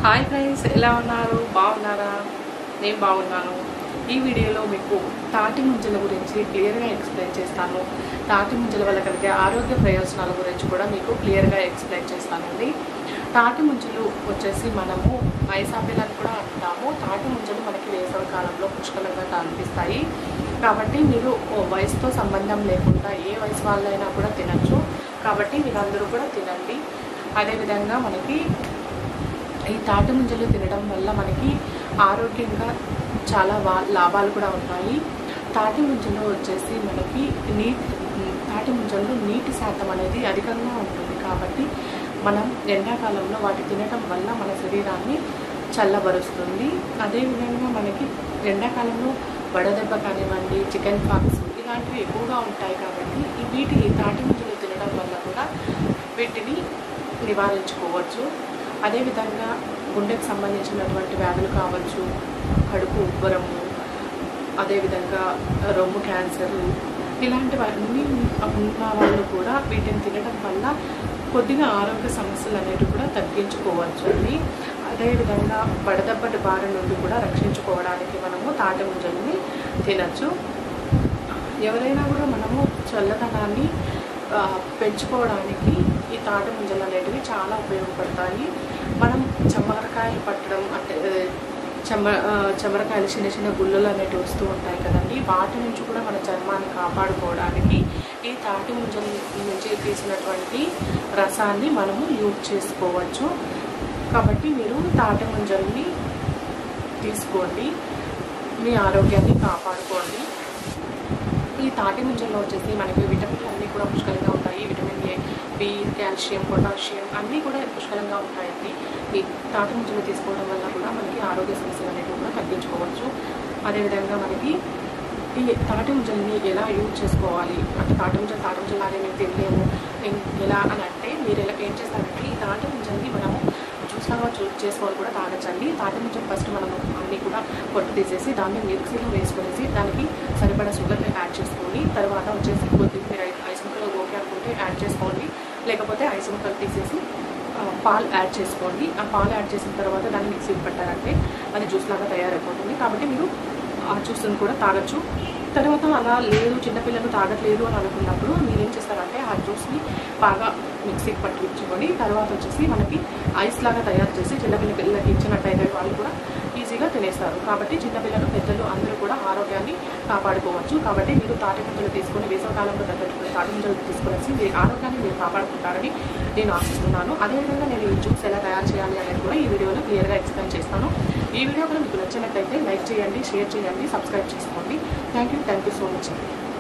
hi friends ఎలా ఉన్నారు బాగున్నారా నేను బాగున్నాను ఈ వీడియోలో మీకు తాటి ముంజల గురించి క్లియర్గా ఎక్స్ప్లెయిన్ చేస్తాను తాటి ముంజల వల్ల కలిగే ఆరోగ్య ప్రయోజనాల గురించి కూడా మీకు క్లియర్గా ఎక్స్ప్లెయిన్ చేస్తానండి తాటి ముంజలు వచ్చేసి మనము మైసాపిలని కూడా అంటాము తాటి ముంజలు మనకి వేసవి కాలంలో పుష్కలంగా కనిపిస్తాయి కాబట్టి మీరు ఓ వయసుతో సంబంధం లేకుండా ఏ వయసు వాళ్ళైనా కూడా తినచ్చు కాబట్టి మీరందరూ కూడా తినండి అదేవిధంగా మనకి ఈ తాటి ముంజలు తినడం వల్ల మనకి ఆరోగ్యంగా చాలా వా- లాభాలు కూడా ఉన్నాయి తాటి ముంజలో వచ్చేసి మనకి నీటి తాటి ముంజల్లో నీటి శాతం అనేది అధికంగా ఉంటుంది కాబట్టి మనం ఎండాకాలంలో వాటి తినడం వల్ల మన శరీరాన్ని చల్లబరుస్తుంది అదేవిధంగా మనకి ఎండాకాలంలో వడదెబ్బ కానివ్వండి చికెన్ పాక్స్ ఇలాంటివి ఎక్కువగా ఉంటాయి కాబట్టి ఈ వీటి తాటి ముంజలు తినడం వల్ల కూడా వీటిని నివారించుకోవచ్చు అదేవిధంగా గుండెకు సంబంధించినటువంటి వ్యాధులు కావచ్చు కడుపు ఉబ్బరము అదేవిధంగా రొమ్ము క్యాన్సర్ ఇలాంటివన్నీ ఉన్న వాళ్ళు కూడా వీటిని తినడం వల్ల కొద్దిగా ఆరోగ్య సమస్యలు అనేవి కూడా తగ్గించుకోవచ్చు అండి అదేవిధంగా వడదెబ్బటి బారి నుండి కూడా రక్షించుకోవడానికి మనము తాటి ముంజల్ని తినచ్చు ఎవరైనా కూడా మనము చల్లదనాన్ని ఆ, పెంచుకోవడానికి ఈ తాటి ముంజలు అనేటివి చాలా ఉపయోగపడతాయి మనం చెమ్మరకాయలు పట్టడం అంటే ఆ, చెమ్మ ఆ, చెమరకాయలు చిన్న చిన్న గుళ్ళలు అనేటివి వస్తూ ఉంటాయి కదండి వాటి నుంచి కూడా మన చర్మాన్ని కాపాడుకోవడానికి ఈ తాటి ముంజల నుంచి తీసినటువంటి రసాన్ని మనము యూజ్ చేసుకోవచ్చు కాబట్టి మీరు తాటి ముంజల్ని తీసుకోండి మీ ఆరోగ్యాన్ని కాపాడుకోండి ఈ తాటి ముంజల్లో వచ్చేసి మనకి విటమిన్లు అన్నీ కూడా పుష్కలంగా ఉంటాయి vitamin A B calcium potassium అన్నీ కూడా పుష్కలంగా ఉంటాయండి ఈ తాటి ముంజలు తీసుకోవడం వల్ల కూడా మనకి ఆరోగ్య సమస్యలు అనేవి కూడా తగ్గించుకోవచ్చు అదేవిధంగా మనకి ఈ తాటి ముంజల్ని ఎలా యూజ్ చేసుకోవాలి అంటే తాటి ముంజలు తాటి ముంజలాగే మేము తినలేము ఇం- ఎలా అని అంటే మీరు ఎలా ఏం చేస్తారంటే ఈ తాటి ముంజల్ని మనము జ్యూస్లాగా చూస్ చేసుకొని కూడా తాగచ్చండి తాటి ముంజలు ఫస్ట్ మనము అన్నీ కూడా పొట్టు తీసేసి దాన్ని మిక్సీలో వేసుకొనేసి దానికి సరిపడా షుగర్ని యాడ్ చేసుకొని తర్వాత వచ్చేసి కొద్దిగా మీరు ఐ- ఐస్ ముక్కలు ఓకే అనుకుంటే యాడ్ చేసుకోండి లేకపోతే ఐస్ ముక్కలు తీసేసి ఆ, పాలు యాడ్ చేసుకోండి ఆ పాలు యాడ్ చేసిన తర్వాత దాన్ని మిక్సీకి పెట్టారంటే అది జ్యూస్ లాగా తయారైపోతుంది కాబట్టి మీరు ఆ జ్యూస్ని కూడా తాగొచ్చు తర్వాత అలా లేదు చిన్నపిల్లలు తాగట్లేదు అని అనుకున్నప్పుడు మీరు ఏం చేస్తారంటే ఆ జ్యూస్ని బాగా మిక్సీకి పట్టించుకొని తర్వాత వచ్చేసి మనకి ఐస్ లాగా తయారు చేసి చిన్నపిల్ల పిల్లలకి ఇచ్చినట్టయితే వాళ్ళు కూడా ఈజీగా తినేస్తారు కాబట్టి చిన్నపిల్లలు పెద్దలు అందరూ కూడా ఆరోగ్యాన్ని కాపాడుకోవచ్చు కాబట్టి మీరు తాటి ముంజలు తీసుకొని వేసవకాలంలో తగ్గట్టుకుని తాటి ముంజలు తీసుకునేసి మీ ఆరోగ్యాన్ని మీరు కాపాడుకుంటారని నేను ఆశిస్తున్నాను అదేవిధంగా నేను ఈ జ్యూస్ ఎలా తయారు చేయాలి అనేది కూడా ఈ వీడియోలో క్లియర్గా ఎక్స్ప్లెయిన్ చేస్తాను ఈ వీడియో కూడా మీకు నచ్చినట్లయితే లైక్ చేయండి షేర్ చేయండి సబ్స్క్రైబ్ చేసుకోండి thank you thank you so much